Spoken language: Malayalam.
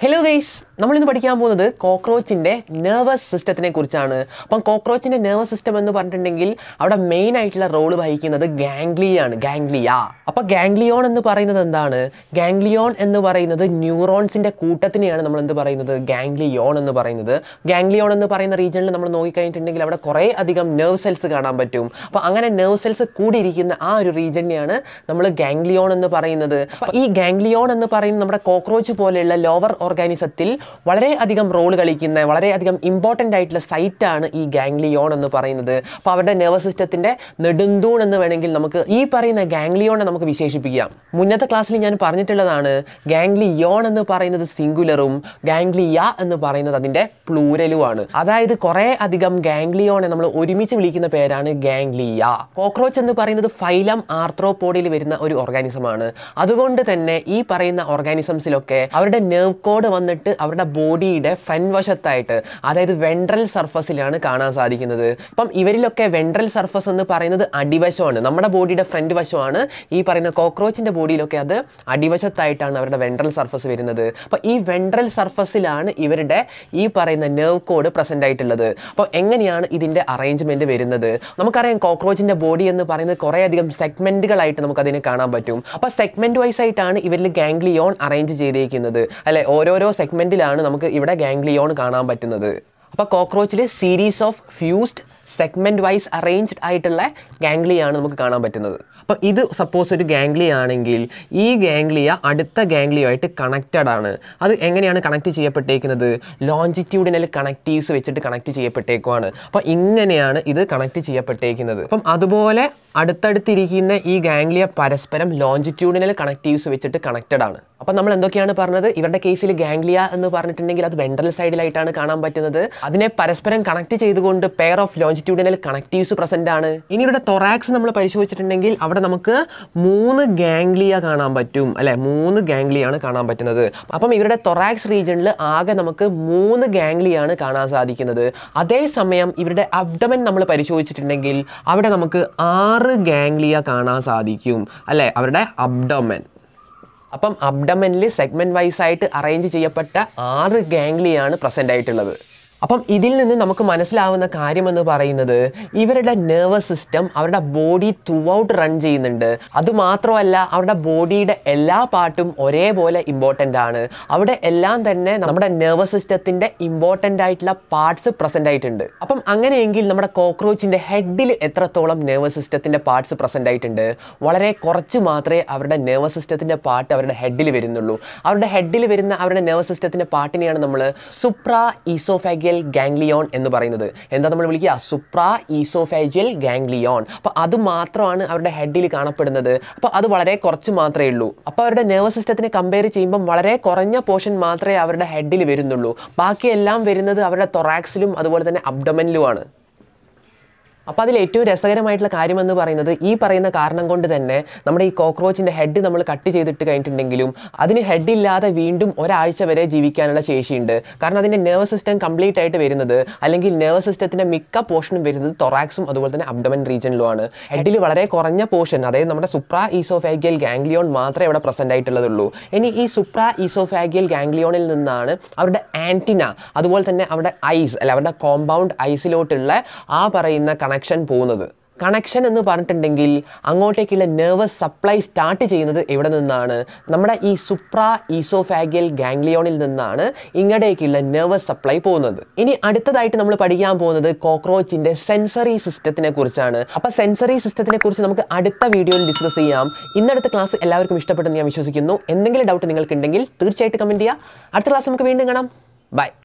ഹലോ ഗൈസ് നമ്മൾ ഇന്ന് പഠിക്കാൻ പോകുന്നത് കോക്രോച്ചിൻ്റെ നെർവസ് സിസ്റ്റത്തിനെ കുറിച്ചാണ് അപ്പം കോക്രോച്ചിൻ്റെ നെർവസ് സിസ്റ്റം എന്ന് പറഞ്ഞിട്ടുണ്ടെങ്കിൽ അവിടെ മെയിൻ ആയിട്ടുള്ള റോൾ വഹിക്കുന്നത് ഗാംഗ്ലിയാണ് ഗാംഗ്ലിയ അപ്പോൾ ഗാംഗ്ലിയോൺ എന്ന് പറയുന്നത് എന്താണ് ഗാംഗ്ലിയോൺ എന്ന് പറയുന്നത് ന്യൂറോൺസിൻ്റെ കൂട്ടത്തിനെയാണ് നമ്മൾ എന്ത് പറയുന്നത് ഗാംഗ്ലിയോൺ എന്ന് പറയുന്നത് ഗാംഗ്ലിയോൺ എന്ന് പറയുന്ന റീജിയനിൽ നമ്മൾ നോക്കിക്കഴിഞ്ഞിട്ടുണ്ടെങ്കിൽ അവിടെ കുറേ അധികം നെർവ് സെൽസ് കാണാൻ പറ്റും അപ്പോൾ അങ്ങനെ നെർവ് സെൽസ് കൂടിയിരിക്കുന്ന ആ ഒരു റീജിയനെയാണ് നമ്മൾ ഗാംഗ്ലിയോൺ എന്ന് പറയുന്നത് അപ്പോൾ ഈ ഗാംഗ്ലിയോൺ എന്ന് പറയുന്നത് നമ്മുടെ കോക്രോച്ച് പോലെയുള്ള ലോവർ ഓർഗാനിസത്തിൽ വളരെ അധികം റോൾ കളിക്കുന്ന വളരെയധികം ഇമ്പോർട്ടൻ്റ് ആയിട്ടുള്ള സൈറ്റാണ് ഈ ഗാംഗ്ലിയോൺ എന്ന് പറയുന്നത് അപ്പോൾ അവരുടെ നെർവസ് സിസ്റ്റത്തിൻ്റെ നെടുന്തൂൺ എന്ന് വേണമെങ്കിൽ നമുക്ക് ഈ പറയുന്ന ഗാംഗ്ലിയോണെ നമുക്ക് വിശേഷിപ്പിക്കാം മുന്നത്തെ ക്ലാസ്സിൽ ഞാൻ പറഞ്ഞിട്ടുള്ളതാണ് ഗാംഗ്ലിയോൺ എന്ന് പറയുന്നത് സിംഗുലറും ഗാംഗ്ലിയ എന്ന് പറയുന്നത് അതിൻ്റെ പ്ലൂരലുമാണ് അതായത് കുറേ അധികം ഗാംഗ്ലിയോണെ നമ്മൾ ഒരുമിച്ച് വിളിക്കുന്ന പേരാണ് ഗാംഗ്ലിയ കോക്രോച്ച് എന്ന് പറയുന്നത് ഫൈലം ആർത്രോപോഡിൽ വരുന്ന ഒരു ഓർഗാനിസമാണ് അതുകൊണ്ട് തന്നെ ഈ പറയുന്ന ഓർഗാനിസംസിലൊക്കെ അവരുടെ നെർവ് കോഡ് വന്നിട്ട് അവരുടെ ബോഡിയുടെ ഫ്രണ്ട് വശത്തായിട്ട് അതായത് വെൻട്രൽ സർഫസിലാണ് കാണാൻ സാധിക്കുന്നത് അപ്പം ഇവരിലൊക്കെ വെൻട്രൽ സർഫസ് എന്ന് പറയുന്നത് അടിവശമാണ് നമ്മുടെ ബോഡിയുടെ ഫ്രണ്ട് വശമാണ് ഈ പറയുന്ന കോക്രോച്ചിൻ്റെ ബോഡിയിലൊക്കെ അത് അടിവശത്തായിട്ടാണ് അവരുടെ വെൻട്രൽ സർഫസ് വരുന്നത് അപ്പോൾ ഈ വെൻട്രൽ സർഫസിലാണ് ഇവരുടെ ഈ പറയുന്ന നെർവ് കോഡ് പ്രസൻ്റ് ആയിട്ടുള്ളത് അപ്പോൾ എങ്ങനെയാണ് ഇതിൻ്റെ അറേഞ്ച്മെൻറ്റ് വരുന്നത് നമുക്കറിയാം കോക്രോച്ചിൻ്റെ ബോഡി എന്ന് പറയുന്നത് കുറേയധികം സെഗ്മെൻറ്റുകളായിട്ട് നമുക്കതിനെ കാണാൻ പറ്റും അപ്പോൾ സെഗ്മെൻറ്റ് വൈസ് ആയിട്ടാണ് ഇവരിൽ ഗാംഗ്ലിയോൺ അറേഞ്ച് ചെയ്തേക്കുന്നത് അല്ലെ ഓരോരോ സെഗ്മെൻറ്റിലാണ് നമുക്ക് ഇവിടെ ഗാംഗ്ലിയോൺ കാണാൻ പറ്റുന്നത് അപ്പോൾ കോക്രോച്ചിൽ series of fused segment wise arranged ആയിട്ടുള്ള ഗാംഗ്ലിയാണ് നമുക്ക് കാണാൻ പറ്റുന്നത് അപ്പോൾ ഇത് സപ്പോസ് ഒരു ഗാംഗ്ലിയ ആണെങ്കിൽ ഈ ഗാംഗ്ലിയ അടുത്ത ഗാംഗ്ലിയുമായിട്ട് കണക്റ്റഡ് ആണ് അത് എങ്ങനെയാണ് കണക്ട് ചെയ്യപ്പെട്ടേക്കുന്നത് ലോഞ്ചിറ്റ്യൂഡിനൽ കണക്റ്റീവ്സ് വെച്ചിട്ട് കണക്ട് ചെയ്യപ്പെട്ടേക്കുവാണ് അപ്പോൾ ഇങ്ങനെയാണ് ഇത് കണക്ട് ചെയ്യപ്പെട്ടേക്കുന്നത് അപ്പം അതുപോലെ അടുത്തടുത്തിരിക്കുന്ന ഈ ഗാംഗ്ലിയ പരസ്പരം ലോഞ്ചിറ്റ്യൂഡിനൽ കണക്റ്റീവ്സ് വെച്ചിട്ട് കണക്റ്റഡ് ആണ് അപ്പം നമ്മൾ എന്തൊക്കെയാണ് പറഞ്ഞത് ഇവരുടെ കേസിൽ ഗാംഗ്ലിയ എന്ന് പറഞ്ഞിട്ടുണ്ടെങ്കിൽ അത് വെൻട്രൽ സൈഡിലായിട്ടാണ് കാണാൻ പറ്റുന്നത് അതിനെ പരസ്പരം കണക്ട് ചെയ്തുകൊണ്ട് pair of longitudinal connectives present ആണ് ഇനി ഇവിടെ തൊറാക്സ് നമ്മൾ പരിശോധിച്ചിട്ടുണ്ടെങ്കിൽ അവിടെ നമുക്ക് മൂന്ന് ഗാംഗ്ലിയ കാണാൻ പറ്റും അല്ലെ മൂന്ന് ഗാംഗ്ലിയാണ് കാണാൻ പറ്റുന്നത് അപ്പം ഇവരുടെ തൊറാക്സ് റീജിയനിൽ ആകെ നമുക്ക് മൂന്ന് ഗാംഗ്ലിയാണ് കാണാൻ സാധിക്കുന്നത് അതേസമയം ഇവരുടെ അബ്ഡമൻ നമ്മൾ പരിശോധിച്ചിട്ടുണ്ടെങ്കിൽ അവിടെ നമുക്ക് ആറ് ഗാംഗ്ലിയ കാണാൻ സാധിക്കും അല്ലെ അവരുടെ അബ്ഡമൻ അപ്പം അബ്ഡമനിൽ സെഗ്മെൻറ്റ് വൈസ് ആയിട്ട് അറേഞ്ച് ചെയ്യപ്പെട്ട ആറ് ഗാംഗ്ലിയാണ് പ്രസൻ്റ് ആയിട്ടുള്ളത് അപ്പം ഇതിൽ നിന്ന് നമുക്ക് മനസ്സിലാവുന്ന കാര്യമെന്ന് പറയുന്നത് ഇവരുടെ നെർവസ് സിസ്റ്റം അവരുടെ ബോഡി ത്രൂ ഔട്ട് റൺ ചെയ്യുന്നുണ്ട് അതുമാത്രമല്ല അവരുടെ ബോഡിയുടെ എല്ലാ പാർട്ടും ഒരേപോലെ ഇമ്പോർട്ടൻ്റ് ആണ് അവിടെ എല്ലാം തന്നെ നമ്മുടെ നെർവസ് സിസ്റ്റത്തിൻ്റെ ഇമ്പോർട്ടൻ്റ് ആയിട്ടുള്ള പാർട്സ് പ്രസൻ്റ് ആയിട്ടുണ്ട് അപ്പം അങ്ങനെയെങ്കിൽ നമ്മുടെ കോക്രോച്ചിൻ്റെ ഹെഡിൽ എത്രത്തോളം നെർവസ് സിസ്റ്റത്തിൻ്റെ പാർട്സ് പ്രസൻ്റ് ആയിട്ടുണ്ട് വളരെ കുറച്ച് മാത്രമേ അവരുടെ നെർവസ് സിസ്റ്റത്തിൻ്റെ പാർട്ട് അവരുടെ ഹെഡിൽ വരുന്നുള്ളൂ അവരുടെ ഹെഡിൽ വരുന്ന അവരുടെ നെർവസ് സിസ്റ്റത്തിൻ്റെ പാർട്ടിനെയാണ് നമ്മൾ സുപ്ര ഈസോഫാഗിയൽ ഗാംഗ്ലിയോൺ എന്ന് പറയുന്നത് എന്താ നമ്മൾ വിളിക്കുക സുപ്ര ഈസോഫാജിയൽ ഗാംഗ്ലിയോൺ അപ്പോൾ അത് മാത്രമാണ് അവരുടെ ഹെഡിൽ കാണപ്പെടുന്നത് അപ്പോൾ അത് വളരെ കുറച്ച് മാത്രമേ ഉള്ളൂ അപ്പോൾ അവരുടെ നെർവസ് സിസ്റ്റത്തിനെ കമ്പയർ ചെയ്യുമ്പം വളരെ കുറഞ്ഞ പോർഷൻ മാത്രമേ അവരുടെ ഹെഡിൽ വരുന്നുള്ളൂ ബാക്കിയെല്ലാം വരുന്നത് അവരുടെ തൊറാക്സിലും അതുപോലെ തന്നെ അബ്ഡമനിലുമാണ് അപ്പോൾ അതിൽ ഏറ്റവും രസകരമായിട്ടുള്ള കാര്യമെന്ന് പറയുന്നത് ഈ പറയുന്ന കാരണം കൊണ്ട് തന്നെ നമ്മുടെ ഈ കോക്രോച്ചിൻ്റെ ഹെഡ് നമ്മൾ കട്ട് ചെയ്തിട്ട് കഴിഞ്ഞിട്ടുണ്ടെങ്കിലും അതിന് ഹെഡ് ഇല്ലാതെ വീണ്ടും ഒരാഴ്ച വരെ ജീവിക്കാനുള്ള ശേഷിയുണ്ട് കാരണം അതിൻ്റെ നെർവസ് സിസ്റ്റം കംപ്ലീറ്റ് ആയിട്ട് വരുന്നത് അല്ലെങ്കിൽ നെർവസ് സിസ്റ്റത്തിൻ്റെ മിക്ക പോർഷനും വരുന്നത് തൊറാക്സും അതുപോലെ തന്നെ അബ്ഡമൻ റീജിയനിലുമാണ് ഹെഡിൽ വളരെ കുറഞ്ഞ പോർഷൻ അതായത് നമ്മുടെ സുപ്ര ഈസോഫാഗിയൽ ഗാംഗ്ലിയോൺ മാത്രമേ ഇവിടെ പ്രസൻ്റ് ആയിട്ടുള്ളതുള്ളൂ ഇനി ഈ സുപ്ര ഈസോഫാഗിയൽ ഗാംഗ്ലിയോണിൽ നിന്നാണ് അവരുടെ ആൻറ്റിന അതുപോലെ തന്നെ അവരുടെ ഐസ് അല്ല അവരുടെ കോമ്പൗണ്ട് ഐസിലോട്ടുള്ള ആ പറയുന്ന കണക്ഷൻ പോകുന്നത് കണക്ഷൻ എന്ന് പറഞ്ഞിട്ടുണ്ടെങ്കിൽ അങ്ങോട്ടേക്കുള്ള നെർവസ് സപ്ലൈ സ്റ്റാർട്ട് ചെയ്യുന്നത് എവിടെ നിന്നാണ് നമ്മുടെ ഈ സുപ്ര ഈസോഫാഗിയൽ ഗാംഗ്ലിയോണിൽ നിന്നാണ് ഇങ്ങോട്ടേക്കുള്ള നെർവസ് സപ്ലൈ പോകുന്നത് ഇനി അടുത്തതായിട്ട് നമ്മൾ പഠിക്കാൻ പോകുന്നത് കോക്രോച്ചിൻ്റെ സെൻസറി സിസ്റ്റത്തിനെ കുറിച്ചാണ് അപ്പോൾ സെൻസറി സിസ്റ്റത്തിനെ കുറിച്ച് നമുക്ക് അടുത്ത വീഡിയോയിൽ ഡിസ്കസ് ചെയ്യാം ഇന്നടുത്ത ക്ലാസ് എല്ലാവർക്കും ഇഷ്ടപ്പെട്ടെന്ന് ഞാൻ വിശ്വസിക്കുന്നു എന്തെങ്കിലും ഡൗട്ട് നിങ്ങൾക്കുണ്ടെങ്കിൽ തീർച്ചയായിട്ടും കമൻറ്റ് ചെയ്യുക അടുത്ത ക്ലാസ് നമുക്ക് വീണ്ടും കാണാം ബൈ